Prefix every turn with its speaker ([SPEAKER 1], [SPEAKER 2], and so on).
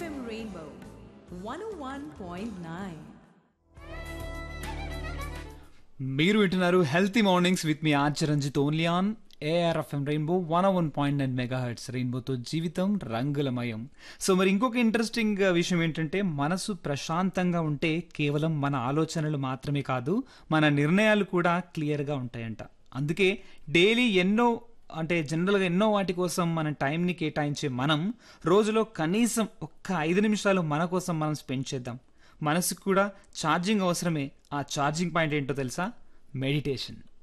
[SPEAKER 1] FM Rainbow 101.9.
[SPEAKER 2] మీరు వింటున్నారు healthy mornings with మీ R Chiranjit only on AR FM rainbow one one point nine mega hertz రెయిన్బోతో జీవితం రంగులమయం సో మరి ఇంకొక ఇంట్రెస్టింగ్ విషయం ఏంటంటే మనసు ప్రశాంతంగా ఉంటే కేవలం మన ఆలోచనలు మాత్రమే కాదు మన నిర్ణయాలు కూడా క్లియర్గా ఉంటాయంట అందుకే డైలీ ఎన్నో అంటే జనరల్గా ఎన్నో వాటి కోసం మన టైంని కేటాయించే మనం రోజులో కనీసం ఒక్క ఐదు నిమిషాలు మన కోసం మనం స్పెండ్ చేద్దాం మనసుకు కూడా ఛార్జింగ్ అవసరమే ఆ ఛార్జింగ్ పాయింట్ ఏంటో తెలుసా మెడిటేషన్